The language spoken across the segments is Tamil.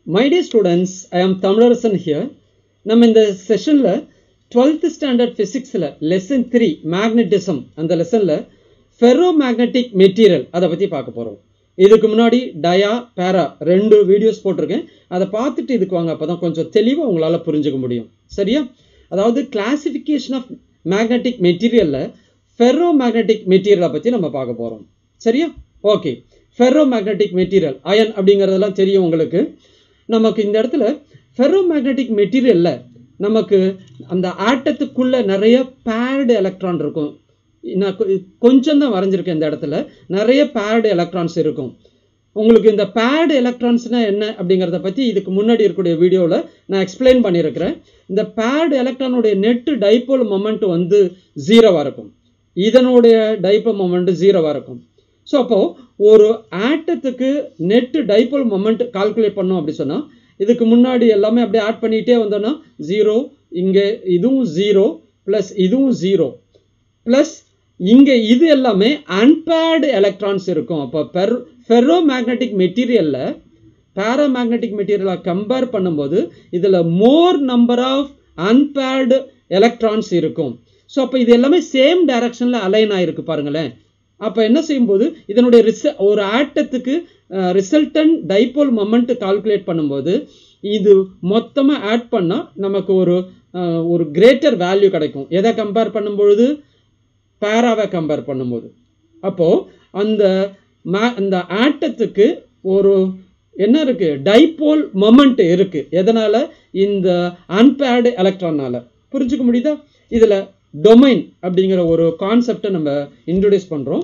மை டே ஸ்டூடெண்ட்ஸ் ஐ ஆம் தமிழரசன் ஹியர் நம்ம இந்த செஷனில் டுவெல்த் ஸ்டாண்டர்ட் ஃபிசிக்ஸில் லெசன் த்ரீ மேக்னட்டிசம் அந்த லெசனில் ஃபெரோ மேக்னெட்டிக் மெட்டீரியல் அதை பற்றி பார்க்க போகிறோம் இதுக்கு முன்னாடி டயா பேரா ரெண்டு வீடியோஸ் போட்டிருக்கேன் அதை பார்த்துட்டு இதுக்கு வாங்க அப்போ தான் கொஞ்சம் தெளிவாக உங்களால் புரிஞ்சுக்க முடியும் சரியா அதாவது கிளாசிஃபிகேஷன் ஆஃப் மேக்னெட்டிக் மெட்டீரியலில் ஃபெரோ மேக்னெட்டிக் மெட்டீரியலை பற்றி நம்ம பார்க்க போகிறோம் சரியா okay ferro magnetic material iron அப்படிங்கிறதெல்லாம் தெரியும் உங்களுக்கு நமக்கு இந்த இடத்துல ஃபெரோ மேக்னெட்டிக் மெட்டீரியலில் நமக்கு அந்த ஆட்டத்துக்குள்ள நிறைய பேர்டு எலக்ட்ரான் இருக்கும் நான் கொஞ்சம் தான் வரைஞ்சிருக்கேன் இந்த இடத்துல நிறைய பேர்டு எலக்ட்ரான்ஸ் இருக்கும் உங்களுக்கு இந்த பேட் எலக்ட்ரான்ஸ்னா என்ன அப்படிங்கிறத பற்றி இதுக்கு முன்னாடி இருக்கக்கூடிய வீடியோவில் நான் எக்ஸ்பிளைன் பண்ணியிருக்கிறேன் இந்த பேட் எலக்ட்ரானுடைய நெட்டு டைப்போல் மொமெண்ட் வந்து ஜீரோவாக இருக்கும் இதனுடைய டைப்போல் மொமெண்ட் ஜீரோவாக இருக்கும் ஸோ அப்போது ஒரு ஆட்டத்துக்கு நெட்டு டைப்போல் மொமெண்ட் கால்குலேட் பண்ணோம் அப்படி சொன்னால் இதுக்கு முன்னாடி எல்லாமே அப்படியே ஆட் பண்ணிகிட்டே வந்தோன்னா ஜீரோ இங்கே இதுவும் ஜீரோ ப்ளஸ் இதுவும் ஜீரோ ப்ளஸ் இங்கே இது எல்லாமே அன்பேர்டு எலக்ட்ரான்ஸ் இருக்கும் அப்போ பெர் ஃபெரோ மேக்னெட்டிக் மெட்டீரியலில் பேராமேக்னெட்டிக் மெட்டீரியலை கம்பேர் பண்ணும்போது இதில் more number of unpaired electrons இருக்கும் ஸோ அப்போ இது எல்லாமே சேம் டைரக்ஷனில் அலைன் ஆகிருக்கு பாருங்களேன் அப்போ என்ன செய்யும்போது இதனுடைய ரிச ஒரு ஆட்டத்துக்கு ரிசல்டன் டைப்போல் மொமெண்ட் கால்குலேட் பண்ணும்போது இது மொத்தமாக ஆட் பண்ணால் நமக்கு ஒரு ஒரு கிரேட்டர் வேல்யூ கிடைக்கும் எதை கம்பேர் பண்ணும்பொழுது பேராவை கம்பேர் பண்ணும்போது அப்போது அந்த மே அந்த ஆட்டத்துக்கு ஒரு என்ன இருக்குது டைப்போல் மொமெண்ட் இருக்குது எதனால் இந்த அன்பேர்டு எலக்ட்ரானால் புரிஞ்சுக்க முடியுதா இதில் டொமைன் அப்படிங்கிற ஒரு கான்செப்டை நம்ம இன்ட்ரடியூஸ் பண்ணுறோம்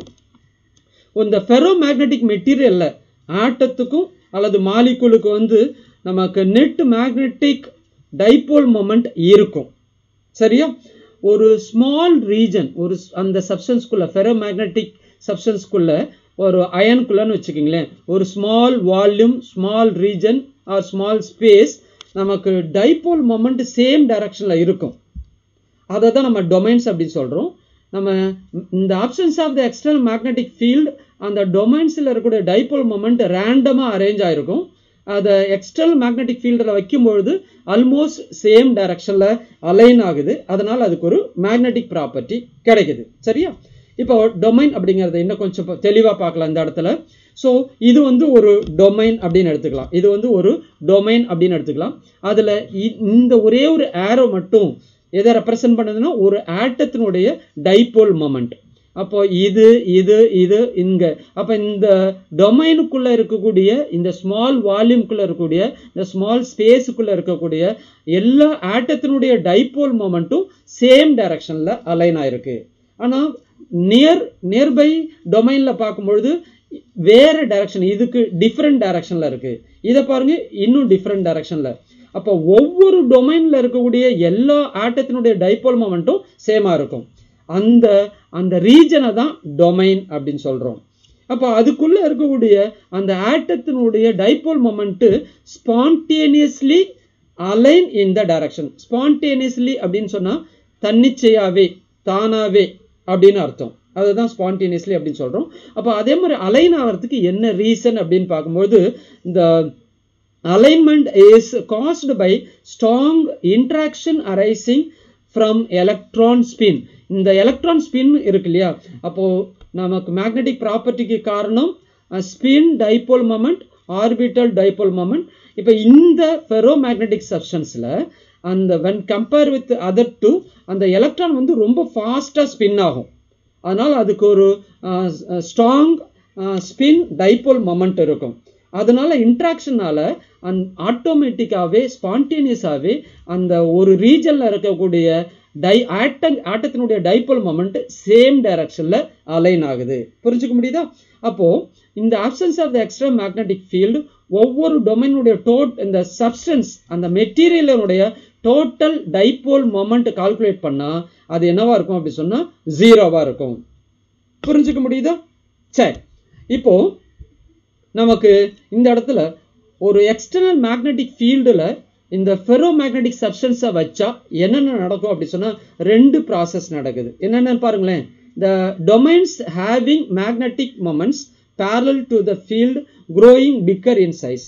இந்த ஃபெரோ மேக்னெட்டிக் மெட்டீரியலில் ஆட்டத்துக்கும் அல்லது மாலிகுலுக்கு வந்து நமக்கு நெட் மேக்னெட்டிக் டைப்போல் மொமெண்ட் இருக்கும் சரியா ஒரு ஸ்மால் ரீஜன் ஒரு அந்த சப்ஸ்டன்ஸ்குள்ளே ஃபெரோ மேக்னெட்டிக் சப்ஸ்டன்ஸ்குள்ளே ஒரு அயன்குள்ளன்னு வச்சுக்கிங்களேன் ஒரு small volume small region or small space நமக்கு டைப்போல் மொமெண்ட் சேம் டைரக்ஷனில் இருக்கும் அதை தான் நம்ம டொமைன்ஸ் அப்படின்னு சொல்கிறோம் நம்ம இந்த absence of the external magnetic field அந்த டொமைன்ஸில் இருக்கக்கூடிய டைப்போல் மொமெண்ட் ரேண்டமாக அரேஞ்ச் ஆகிருக்கும் அதை எக்ஸ்டர்னல் மேக்னெட்டிக் ஃபீல்டில் வைக்கும்பொழுது ஆல்மோஸ்ட் சேம் டைரக்ஷனில் அலைன் ஆகுது அதனால் அதுக்கு ஒரு மேக்னெட்டிக் ப்ராப்பர்ட்டி கிடைக்குது சரியா இப்போ டொமைன் அப்படிங்கிறத இன்னும் கொஞ்சம் தெளிவாக பார்க்கலாம் இந்த இடத்துல ஸோ இது வந்து ஒரு டொமைன் அப்படின்னு எடுத்துக்கலாம் இது வந்து ஒரு டொமைன் அப்படின்னு எடுத்துக்கலாம் அதில் இந்த ஒரே ஒரு ஏரோ மட்டும் எதை ரெப்ரசன்ட் பண்ணுதுன்னா ஒரு ஆட்டத்தினுடைய டைப்போல் மொமெண்ட் அப்போ இது இது இது இங்கே அப்போ இந்த டொமைனுக்குள்ளே இருக்கக்கூடிய இந்த ஸ்மால் வால்யூம்குள்ளே இருக்கக்கூடிய இந்த ஸ்மால் ஸ்பேஸுக்குள்ளே இருக்கக்கூடிய எல்லா ஆட்டத்தினுடைய டைப்போல் மொமெண்ட்டும் சேம் டைரக்ஷனில் அலைன் ஆயிருக்கு ஆனால் நியர் நியர்பை டொமைனில் பார்க்கும்பொழுது வேறு டைரக்ஷன் இதுக்கு டிஃப்ரெண்ட் டைரக்ஷனில் இருக்குது இதை பாருங்கள் இன்னும் டிஃப்ரெண்ட் டைரக்ஷனில் அப்போ ஒவ்வொரு டொமைனில் இருக்கக்கூடிய எல்லா ஆட்டத்தினுடைய டைப்போல் மொமெண்ட்டும் சேமாக இருக்கும் அந்த அந்த ரீஜனை தான் டொமைன் அப்படின்னு சொல்கிறோம் அப்போ அதுக்குள்ளே இருக்கக்கூடிய அந்த ஆட்டத்தினுடைய dipole moment spontaneously align in the direction spontaneously அப்படின்னு சொன்னால் தன்னிச்சையாகவே தானாகவே அப்படின்னு அர்த்தம் அதுதான் ஸ்பான்டேனியஸ்லி அப்படின்னு சொல்கிறோம் அப்போ அதே மாதிரி அலைன் ஆகிறதுக்கு என்ன ரீசன் அப்படின்னு பார்க்கும்போது இந்த alignment is caused by strong interaction arising from electron spin இந்த எலக்ட்ரான் ஸ்பின் இருக்கு இல்லையா அப்போ நமக்கு மேக்னெட்டிக் ப்ராப்பர்ட்டிக்கு காரணம் spin dipole moment orbital dipole moment இப்போ இந்த ஃபெரோ மேக்னெட்டிக் சப்ஸ்டன்ஸில் அந்த when compare with other two அந்த எலக்ட்ரான் வந்து ரொம்ப ஃபாஸ்ட்டாக ஸ்பின் ஆகும் அதனால் அதுக்கு ஒரு ஸ்ட்ராங் ஸ்பின் டைப்போல் மொமெண்ட் இருக்கும் அதனால இன்ட்ராக்ஷனால அந் ஆட்டோமேட்டிக்காகவே ஸ்பான்டேனியஸாகவே அந்த ஒரு ரீஜனில் இருக்கக்கூடிய டை ஆட்ட ஆட்டத்தினுடைய டைப்போல் மொமெண்ட் சேம் டைரக்ஷனில் அலைன் ஆகுது புரிஞ்சுக்க முடியுதா அப்போது இந்த absence of the extra magnetic field ஒவ்வொரு டொமைனுடைய டோட் இந்த சப்ஸ்டன்ஸ் அந்த மெட்டீரியலினுடைய டோட்டல் டைப்போல் மொமெண்ட் கால்குலேட் பண்ணால் அது என்னவா இருக்கும் அப்படி சொன்னால் ஜீரோவாக இருக்கும் புரிஞ்சுக்க முடியுதா சரி இப்போது நமக்கு இந்த இடத்துல ஒரு எக்ஸ்டர்னல் மேக்னெட்டிக் ஃபீல்டில் இந்த ஃபெரோ மேக்னெட்டிக் சப்ஸ்டன்ஸை வச்சா என்னென்ன நடக்கும் அப்படி சொன்னால் ரெண்டு ப்ராசஸ் நடக்குது என்னென்னு பாருங்களேன் the domains having magnetic moments parallel to the field growing bigger in size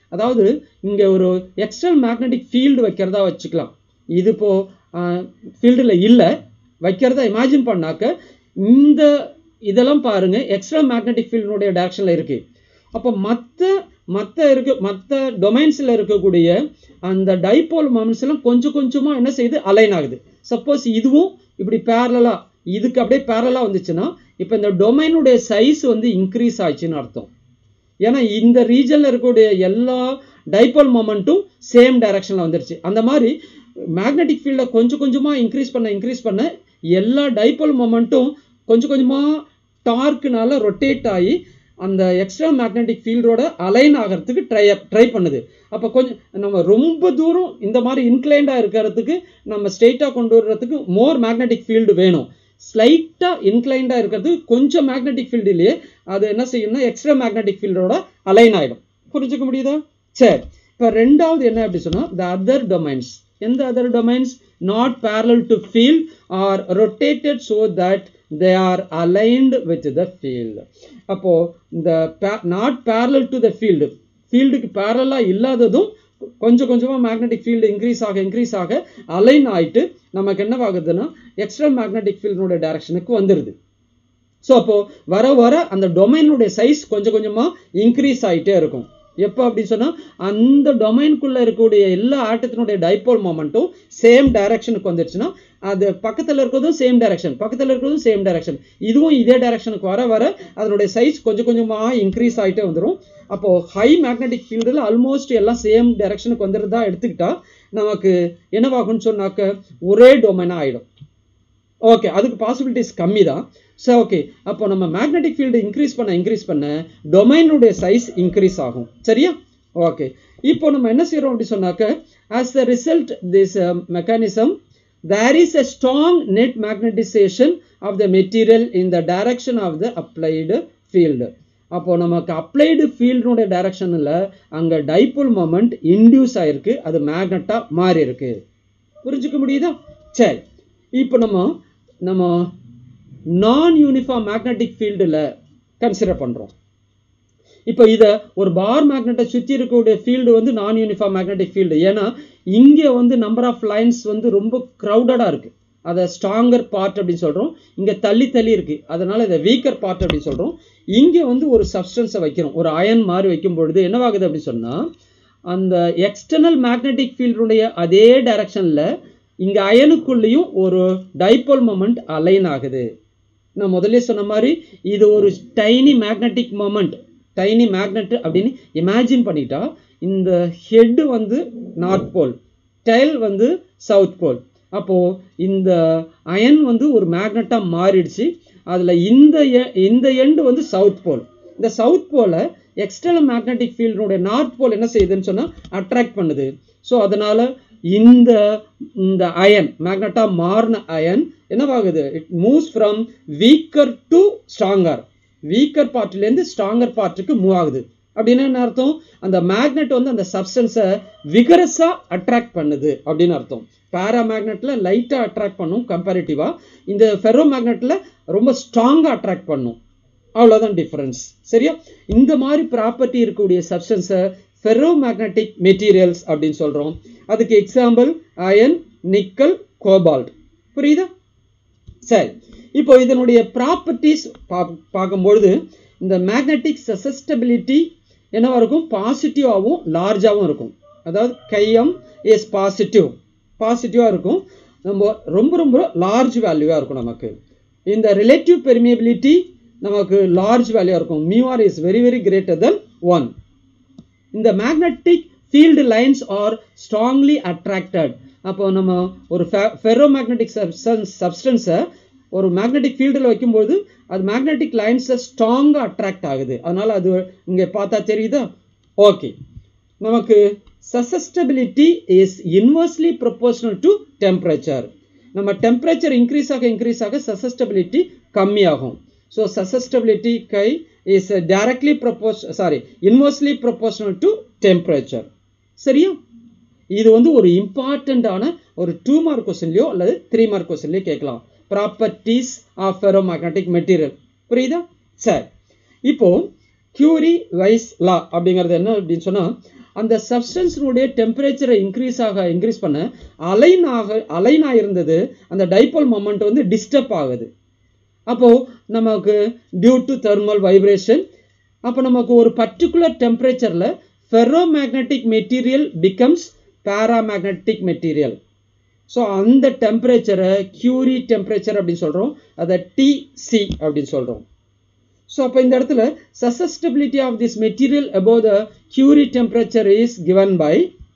அதாவது இங்கே ஒரு எக்ஸ்டர்னல் மேக்னெட்டிக் ஃபீல்டு வைக்கிறதா வச்சுக்கலாம் இது இப்போ ஃபீல்டில் இல்லை வைக்கிறதா இமேஜின் பண்ணாக்க இந்த இதெல்லாம் பாருங்க எக்ஸ்டர்னல் மேக்னெட்டிக் ஃபீல்டினுடைய டைரக்ஷனில் இருக்குது அப்போ மற்ற மற்ற இருக்க மற்ற டொமைன்ஸில் இருக்கக்கூடிய அந்த டைபோல் மொமெண்ட்ஸ் எல்லாம் கொஞ்சம் கொஞ்சமாக என்ன செய்யுது அலைன் ஆகுது சப்போஸ் இதுவும் இப்படி பேரலாக இதுக்கு அப்படியே பேரலாக வந்துச்சுன்னா இப்போ இந்த டொமைனுடைய சைஸ் வந்து இன்க்ரீஸ் ஆச்சுன்னு அர்த்தம் ஏன்னா இந்த ரீஜனில் இருக்கக்கூடிய எல்லா டைபோல் மொமெண்ட்டும் சேம் டைரக்ஷனில் வந்துருச்சு அந்த மாதிரி மேக்னெட்டிக் ஃபீல்டை கொஞ்சம் கொஞ்சமாக இன்க்ரீஸ் பண்ண இன்க்ரீஸ் பண்ண எல்லா டைபோல் மொமெண்ட்டும் கொஞ்சம் கொஞ்சமாக டார்க்குனால ரொட்டேட் ஆகி அந்த எக்ஸ்ட்ரா மேக்னெட்டிக் ஃபீல்டோட அலைன் ஆகிறதுக்கு ட்ரை ட்ரை பண்ணுது அப்போ கொஞ்சம் நம்ம ரொம்ப தூரம் இந்த மாதிரி இன்க்ளைண்டாக இருக்கிறதுக்கு நம்ம ஸ்ட்ரெயிட்டாக கொண்டு வர்றதுக்கு மோர் மேக்னெட்டிக் ஃபீல்டு வேணும் ஸ்லைட்டாக இன்க்ளைண்டாக இருக்கிறதுக்கு கொஞ்சம் மேக்னெட்டிக் ஃபீல்டுலேயே அது என்ன செய்யணும்னா எக்ஸ்ட்ரா மேக்னெட்டிக் ஃபீல்டோட அலைன் ஆகிடும் புரிஞ்சுக்க முடியுதா சரி இப்போ ரெண்டாவது என்ன அப்படி சொன்னால் த அதர் டொமைன்ஸ் எந்த other domains not parallel to field are rotated so that they are aligned with the field அப்போது இந்த not parallel to the field ஃபீல்டுக்கு பேரலாக இல்லாததும் கொஞ்சம் கொஞ்சமாக மேக்னெட்டிக் ஃபீல்டு இன்க்ரீஸ் ஆக இன்க்ரீஸ் ஆக அலைன் ஆகிட்டு நமக்கு என்னவாகுதுன்னா எக்ஸ்ட்ரா மேக்னெட்டிக் ஃபீல்டினுடைய டைரக்ஷனுக்கு வந்துடுது ஸோ அப்போது வர வர அந்த டொமைனுடைய சைஸ் கொஞ்சம் கொஞ்சமாக இன்க்ரீஸ் ஆகிட்டே இருக்கும் எப்போ அப்படி சொன்னால் அந்த டொமைனுக்குள்ளே இருக்கக்கூடிய எல்லா ஆட்டத்தினுடைய டைபோல் மொமெண்ட்டும் சேம் டைரக்ஷனுக்கு வந்துருச்சுன்னா அது பக்கத்தில் இருக்கிறதும் சேம் டைரக்ஷன் பக்கத்தில் இருக்கிறதும் சேம் டைரக்ஷன் இதுவும் இதே டைரக்ஷனுக்கு வர வர அதனுடைய சைஸ் கொஞ்சம் கொஞ்சமாக இன்க்ரீஸ் ஆகிட்டே வந்துடும் அப்போது ஹை மேக்னெட்டிக் ஃபீல்டில் ஆல்மோஸ்ட் எல்லாம் சேம் டைரக்ஷனுக்கு வந்துடுறதா எடுத்துக்கிட்டா நமக்கு என்னவாகும்னு சொன்னாக்க ஒரே டொமைனாக ஆகிடும் ஓகே அதுக்கு பாசிபிலிட்டிஸ் கம்மி தான் ஸோ ஓகே அப்போ நம்ம மேக்னெட்டிக் ஃபீல்டு இன்க்ரீஸ் பண்ண இன்க்ரீஸ் பண்ண டொமைனுடைய சைஸ் இன்க்ரீஸ் ஆகும் சரியா ஓகே இப்போ நம்ம என்ன செய்கிறோம் அப்படி சொன்னாக்க as the result this mechanism there is a strong net magnetization of the material in the direction of the applied field அப்போ நமக்கு அப்ளைடு ஃபீல்டுனுடைய டைரக்ஷனில் அங்கே டைபோல் மொமெண்ட் இன்டியூஸ் ஆயிருக்கு அது மேக்னட்டாக மாறி இருக்கு புரிஞ்சுக்க முடியுதா சரி இப்போ நம்ம நம்ம நான் யூனிஃபார்ம் மேக்னெட்டிக் ஃபீல்டில் கன்சிடர் பண்ணுறோம் இப்போ இதை ஒரு பார் மேக்னெட்டை சுற்றி இருக்கக்கூடிய ஃபீல்டு வந்து நான் யூனிஃபார்ம் மேக்னெட்டிக் ஃபீல்டு ஏன்னா இங்கே வந்து நம்பர் ஆஃப் லைன்ஸ் வந்து ரொம்ப க்ரௌடடாக இருக்குது அதை ஸ்ட்ராங்கர் பார்ட் அப்படின்னு சொல்கிறோம் இங்கே தள்ளி தள்ளி இருக்குது அதனால் இதை வீக்கர் பார்ட் அப்படின்னு சொல்கிறோம் இங்கே வந்து ஒரு சப்ஸ்டன்ஸை வைக்கிறோம் ஒரு அயன் மாதிரி வைக்கும் பொழுது என்னவாகுது அப்படின்னு சொன்னால் அந்த எக்ஸ்டர்னல் மேக்னெட்டிக் ஃபீல்டுடைய அதே டைரக்ஷனில் இங்கே அயனுக்குள்ளேயும் ஒரு டைபோல் மொமெண்ட் அலைன் ஆகுது நான் முதல்ல சொன்ன மாதிரி இது ஒரு tiny magnetic moment tiny magnet அப்படின்னு இமேஜின் பண்ணிட்டா இந்த ஹெட் வந்து நார்த் போல் டெல் வந்து சவுத் போல் அப்போது இந்த அயன் வந்து ஒரு மேக்னெட்டாக மாறிடுச்சு அதில் இந்த எ- இந்த எண்டு வந்து சவுத் போல் இந்த சவுத் போலை எக்ஸ்டர்னல் மேக்னெட்டிக் ஃபீல்டுடைய நார்த் போல் என்ன செய்யுதுன்னு சொன்னால் அட்ராக்ட் பண்ணுது ஸோ அதனால் இந்த இந்த அயன் மேக்னெட்டாக மாறின அயன் என்னவாகுது it moves from weaker to stronger weaker பார்ட்லேருந்து ஸ்ட்ராங்கர் பார்ட்டுக்கு மூவ் ஆகுது அப்படின்னா என்ன அர்த்தம் அந்த மேக்னெட் வந்து அந்த சப்ஸ்டன்ஸை விகரஸாக அட்ராக்ட் பண்ணுது அப்படின்னு அர்த்தம் பேரா மேக்னெட்டில் லைட்டாக அட்ராக்ட் பண்ணும் கம்பேரிட்டிவாக இந்த ஃபெரோ மேக்னெட்டில் ரொம்ப ஸ்ட்ராங்காக அட்ராக்ட் பண்ணும் அவ்வளோதான் டிஃப்ரென்ஸ் சரியா இந்த மாதிரி ப்ராப்பர்ட்டி இருக்கக்கூடிய சப்ஸ்டன்ஸை ஃபெரோ மேக்னெட்டிக் மெட்டீரியல்ஸ் அப்படின்னு சொல்கிறோம் அதுக்கு எக்ஸாம்பிள் அயன் நிக்கல் கோபால்ட் புரியுதா சரி இப்போ இதனுடைய ப்ராப்பர்ட்டிஸ் பா பார்க்கும்பொழுது இந்த மேக்னெட்டிக் சசஸ்டபிலிட்டி என்னவா இருக்கும் பாசிட்டிவாகவும் லார்ஜாகவும் இருக்கும் அதாவது கையம் இஸ் பாசிட்டிவ் பாசிட்டிவாக இருக்கும் நம்ம ரொம்ப ரொம்ப லார்ஜ் வேல்யூவாக இருக்கும் நமக்கு இந்த ரிலேட்டிவ் பெர்மியபிலிட்டி நமக்கு லார்ஜ் வேல்யூவாக இருக்கும் mu r is very very greater than one இந்த magnetic field lines are strongly attracted அப்போ நம்ம ஒரு ஃபெரோ மேக்னெட்டிக் சப்ஸ்டன்ஸ் சப்ஸ்டன்ஸை ஒரு மேக்னெட்டிக் ஃபீல்டில் வைக்கும்போது அது மேக்னெட்டிக் லைன்ஸை ஸ்ட்ராங்காக அட்ராக்ட் ஆகுது அதனால் அது இங்கே பார்த்தா தெரியுதா ஓகே நமக்கு susceptibility is inversely proportional to temperature நம்ம டெம்பரேச்சர் இன்க்ரீஸ் ஆக இன்க்ரீஸ் ஆக சசஸ்டபிலிட்டி கம்மியாகும் so susceptibility chi is directly propose sorry inversely proportional to temperature சரியா இது வந்து ஒரு இம்பார்ட்டண்ட்டான ஒரு டூ மார்க் கொஸ்டின்லையோ அல்லது த்ரீ மார்க் கொஸ்டின்லையோ கேட்கலாம் properties of ferromagnetic material புரியுதா சரி இப்போ கியூரி வைஸ் லா அப்படிங்கிறது என்ன அப்படின்னு சொன்னால் அந்த சப்ஸ்டன்ஸினுடைய டெம்பரேச்சரை இன்க்ரீஸ் ஆக இன்க்ரீஸ் பண்ண அலைன் ஆக அலைன் ஆயிருந்தது அந்த டைபோல் மொமெண்ட் வந்து டிஸ்டர்ப் ஆகுது அப்போ நமக்கு டியூ டு தெர்மல் வைப்ரேஷன் அப்போ நமக்கு ஒரு பர்டிகுலர் டெம்பரேச்சரில் ferromagnetic material becomes paramagnetic material so அந்த டெம்பரேச்சரை கியூரி டெம்பரேச்சர் அப்படின்னு சொல்கிறோம் அதை டிசி அப்படின்னு சொல்கிறோம் ஸோ அப்போ இந்த இடத்துல susceptibility of this material above the Curie temperature is given by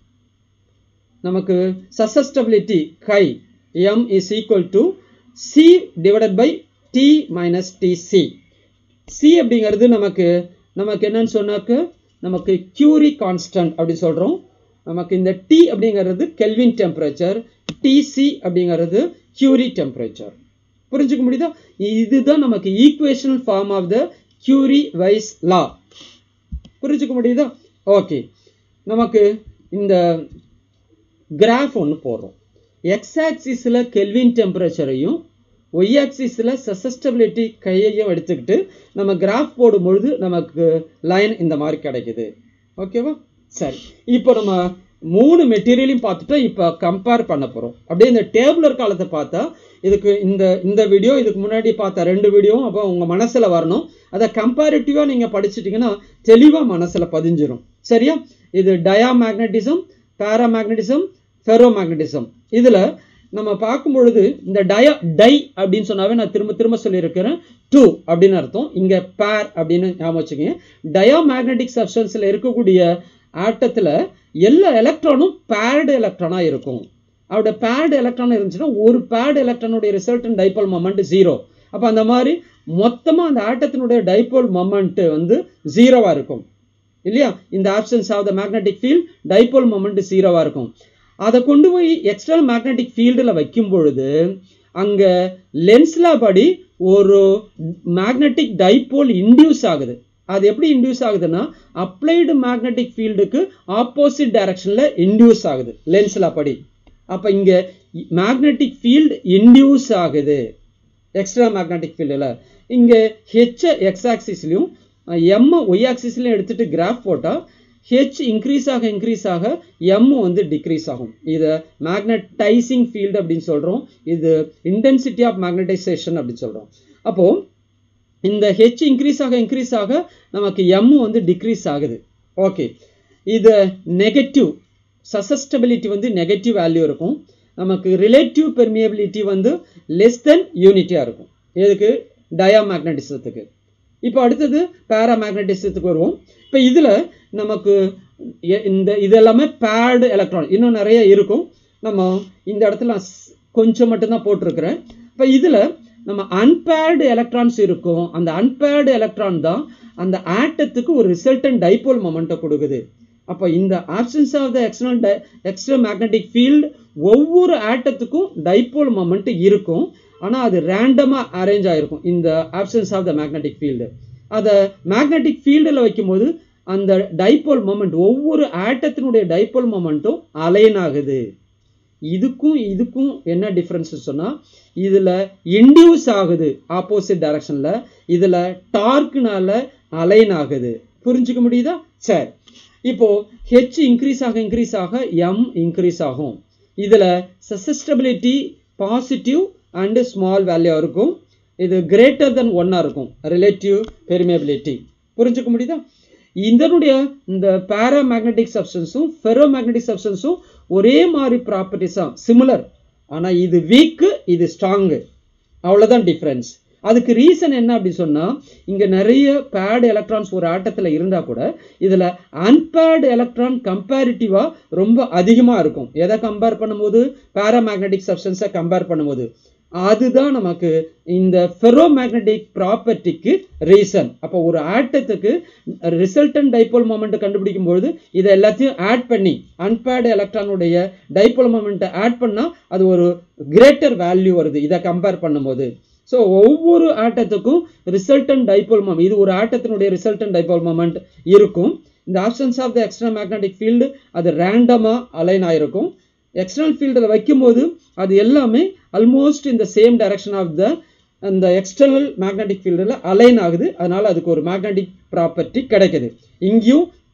நமக்கு susceptibility chi M is equal to C divided by T minus TC C அப்படிங்கிறது நமக்கு நமக்கு என்னன்னு சொன்னாக்க நமக்கு கியூரி கான்ஸ்டன்ட் அப்படின்னு சொல்கிறோம் நமக்கு இந்த டி அப்படிங்கிறது கெல்வின் டெம்பரேச்சர் டிசி அப்படிங்கிறது கியூரி டெம்பரேச்சர் புரிஞ்சுக்க முடியுதா இதுதான் நமக்கு equational form of the Curie Weiss law புரிஞ்சுக்க முடியுதா ஓகே நமக்கு இந்த கிராஃப் ஒன்று போடுறோம் எக்ஸ் ஆக்சிஸில் கெல்வின் டெம்பரேச்சரையும் ஒய் ஆக்சிஸில் சசஸ்டபிலிட்டி கையையும் எடுத்துக்கிட்டு நம்ம கிராஃப் போடும் பொழுது நமக்கு லைன் இந்த மாதிரி கிடைக்குது ஓகேவா சரி இப்போ நம்ம மூணு மெட்டீரியலையும் பார்த்துட்டோம் இப்போ கம்பேர் பண்ண போகிறோம் அப்படியே இந்த டேபிளர் காலத்தை பார்த்தா இதுக்கு இந்த இந்த வீடியோ இதுக்கு முன்னாடி பார்த்த ரெண்டு வீடியோவும் அப்போ உங்கள் மனசில் வரணும் அதை கம்பேரிட்டிவாக நீங்கள் படிச்சிட்டிங்கன்னா தெளிவாக மனசில் பதிஞ்சிரும் சரியா இது டயாமேக்னட்டிசம் பேராமேக்னட்டிசம் ஃபெரோமேக்னட்டிசம் இதில் நம்ம பார்க்கும் பொழுது இந்த டய டை அப்படின்னு சொன்னாவே நான் திரும்ப திரும்ப சொல்லியிருக்கிறேன் டூ அப்படின்னு அர்த்தம் இங்கே பேர் அப்படின்னு ஞாபகம் வச்சுக்கோங்க டயோமேக்னட்டிக் சப்ஸ்டன்ஸில் இருக்கக்கூடிய ஆட்டத்தில் எல்லா எலக்ட்ரானும் பேர்டு எலக்ட்ரானாக இருக்கும் அவரோட பேர்டு எலக்ட்ரான் இருந்துச்சுன்னா ஒரு பேர்டு எலக்ட்ரானுடைய ரிசல்டன் டைபோல் மொமெண்ட் ஜீரோ அப்போ அந்த மாதிரி மொத்தமாக அந்த ஆட்டத்தினுடைய டைபோல் மொமெண்ட் வந்து ஜீரோவாக இருக்கும் இல்லையா இந்த absence of the magnetic field dipole moment ஜீரோவாக இருக்கும் அதை கொண்டு போய் எக்ஸ்டர்னல் மேக்னெட்டிக் ஃபீல்டில் வைக்கும் பொழுது அங்கே லென்ஸ்ல படி ஒரு மேக்னெட்டிக் டைபோல் இன்டியூஸ் ஆகுது அது எப்படி இன்டியூஸ் ஆகுதுன்னா அப்ளைடு மேக்னெட்டிக் ஃபீல்டுக்கு ஆப்போசிட் டைரக்ஷனில் இன்டியூஸ் ஆகுது லென்ஸ்ல படி அப்போ இங்கே மேக்னெட்டிக் ஃபீல்டு இன்டியூஸ் ஆகுது எக்ஸ்ட்ரா மேக்னெட்டிக் ஃபீல்டில் இங்கே ஹெச் எக்ஸ் ஆக்சிஸ்லையும் எம் ஒய் ஆக்சிஸ்லையும் எடுத்துட்டு கிராஃப் போட்டால் ஹெச் இன்க்ரீஸ் ஆக இன்க்ரீஸ் ஆக எம் வந்து டிக்ரீஸ் ஆகும் இதை மேக்னடைசிங் ஃபீல்டு அப்படின்னு சொல்கிறோம் இது இன்டென்சிட்டி ஆஃப் மேக்னடைசேஷன் அப்படின்னு சொல்கிறோம் அப்போது இந்த ஹெச் இன்க்ரீஸ் ஆக இன்க்ரீஸ் ஆக நமக்கு எம் வந்து டிக்ரீஸ் ஆகுது ஓகே இது நெகட்டிவ் சசஸ்டபிலிட்டி வந்து நெகட்டிவ் வேல்யூ இருக்கும் நமக்கு ரிலேட்டிவ் பெர்மியபிலிட்டி வந்து லெஸ் தென் யூனிட்டியாக இருக்கும் எதுக்கு டயாமேக்னட்டிசத்துக்கு இப்போ அடுத்தது பேராமேக்னட்டிசத்துக்கு வருவோம் இப்போ இதில் நமக்கு இந்த இது எல்லாமே பேடு எலக்ட்ரான் இன்னும் நிறைய இருக்கும் நம்ம இந்த இடத்துல கொஞ்சம் மட்டும்தான் போட்டிருக்கிறேன் இப்போ இதில் நம்ம அன்பேர்டு எலக்ட்ரான்ஸ் இருக்கும் அந்த அன்பேர்டு எலக்ட்ரான் தான் அந்த ஆட்டத்துக்கு ஒரு ரிசல்டன் டைபோல் மொமெண்ட்டை கொடுக்குது அப்போ இந்த absence of the external extra magnetic field ஒவ்வொரு ஆட்டத்துக்கும் டைபோல் மொமெண்ட் இருக்கும் ஆனால் அது ரேண்டமாக அரேஞ்ச் ஆகிருக்கும் இந்த absence of the magnetic field அதை மேக்னெட்டிக் ஃபீல்டில் வைக்கும்போது அந்த டைபோல் மொமெண்ட் ஒவ்வொரு ஆட்டத்தினுடைய டைபோல் மொமெண்ட்டும் அலைன் ஆகுது இதுக்கும் இதுக்கும் என்ன டிஃப்ரென்ஸ் சொன்னால் இதில் இன்டியூஸ் ஆகுது ஆப்போசிட் டைரக்ஷனில் இதில் டார்க்னால அலைன் ஆகுது புரிஞ்சுக்க முடியுதா சரி இப்போ ஹெச் இன்க்ரீஸ் ஆக இன்க்ரீஸ் ஆக எம் இன்க்ரீஸ் ஆகும் இதில் susceptibility positive and small value இருக்கும் இது கிரேட்டர் தென் ஒன்னாக இருக்கும் ரிலேட்டிவ் பெர்மியபிலிட்டி புரிஞ்சுக்க முடியுதா இதனுடைய இந்த பேராமேக்னட்டிக் சப்ஸ்டன்ஸும் ஃபெரோமேக்னட்டிக் சப்ஸ்டன்ஸும் ஒரே மாதிரி ப்ராப்பர்ட்டிஸாக சிமிலர் ஆனால் இது வீக்கு இது ஸ்ட்ராங்கு அவ்வளோதான் டிஃப்ரென்ஸ் அதுக்கு ரீசன் என்ன அப்படின்னு சொன்னால் இங்கே நிறைய பேட் எலக்ட்ரான்ஸ் ஒரு ஆட்டத்தில் இருந்தால் கூட இதில் அன்பேட் எலக்ட்ரான் கம்பேரிட்டிவாக ரொம்ப அதிகமாக இருக்கும் எதை கம்பேர் பண்ணும்போது பேராமேக்னட்டிக் சப்ஸ்டன்ஸை கம்பேர் பண்ணும்போது அதுதான் நமக்கு இந்த ஃபெரோமேக்னட்டிக் ப்ராப்பர்ட்டிக்கு ரீசன் அப்போ ஒரு ஆட்டத்துக்கு ரிசல்டன் டைபோல் மொமெண்ட் கண்டுபிடிக்கும் பொழுது இதை எல்லாத்தையும் ஆட் பண்ணி அன்பேட் எலக்ட்ரானுடைய டைபோல் மொமெண்ட்டை ஆட் பண்ணால் அது ஒரு கிரேட்டர் வேல்யூ வருது இதை கம்பேர் பண்ணும்போது ஸோ ஒவ்வொரு ஆட்டத்துக்கும் ரிசல்டன் டைபோல் மொமெண்ட் இது ஒரு ஆட்டத்தினுடைய ரிசல்டன் டைபோல் மொமெண்ட் இருக்கும் இந்த absence of the external magnetic field அது ரேண்டமாக அலைன் ஆயிருக்கும் எக்ஸ்டர்னல் ஃபீல்டில் வைக்கும்போது அது எல்லாமே ஆல்மோஸ்ட் இந்த சேம் டைரக்ஷன் ஆஃப் த அந்த எக்ஸ்டர்னல் மேக்னட்டிக் ஃபீல்டில் அலைன் ஆகுது அதனால் அதுக்கு ஒரு மேக்னட்டிக் ப்ராப்பர்ட்டி கிடைக்குது இங்கேயும்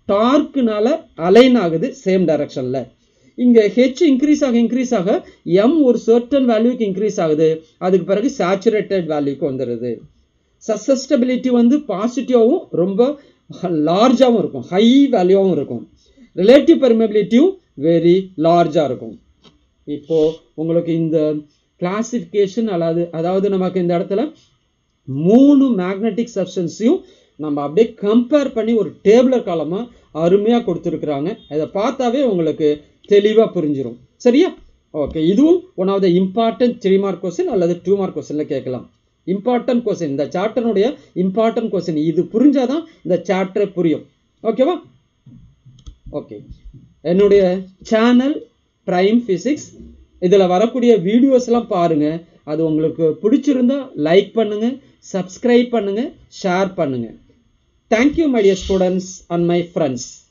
டார்க்குனால அலைன் ஆகுது சேம் டைரக்ஷன்ல இங்க ஹெச் இன்க்ரீஸ் ஆக இன்க்ரீஸ் ஆக எம் ஒரு சர்டன் வேல்யூக்கு இன்க்ரீஸ் ஆகுது அதுக்கு பிறகு சேச்சுரேட்டட் வேல்யூக்கு வந்துடுது சசஸ்டபிலிட்டி வந்து பாசிட்டிவாகவும் ரொம்ப லார்ஜாகவும் இருக்கும் ஹை வேல்யூவாகவும் இருக்கும் ரிலேட்டிவ் பெர்மெபிலிட்டியும் வெரி லார்ஜாக இருக்கும் இப்போ உங்களுக்கு இந்த கிளாசிஃபிகேஷன் அதாவது அதாவது நமக்கு இந்த இடத்துல மூணு மேக்னெட்டிக் சப்ஸ்டன்ஸையும் நம்ம அப்படியே கம்பேர் பண்ணி ஒரு டேபிளர் காலமாக அருமையாக கொடுத்துருக்குறாங்க அதை பார்த்தாவே உங்களுக்கு தெளிவாக புரிஞ்சிடும் சரியா ஓகே இதுவும் one of the important three mark question அல்லது டூ மார்க் கொஸ்டினில் கேட்கலாம் இம்பார்ட்டன்ட் கொஸ்டின் இந்த சாப்டனுடைய இம்பார்ட்டன்ட் கொஸ்டின் இது புரிஞ்சாதான் இந்த சாப்டரே புரியும் ஓகேவா ஓகே என்னுடைய சேனல் ப்ரைம் ஃபிசிக்ஸ் இதில் வரக்கூடிய வீடியோஸ்லாம் பாருங்கள் அது உங்களுக்கு பிடிச்சிருந்தா லைக் பண்ணுங்கள் சப்ஸ்கிரைப் பண்ணுங்கள் ஷேர் பண்ணுங்கள் thank you my dear students and my friends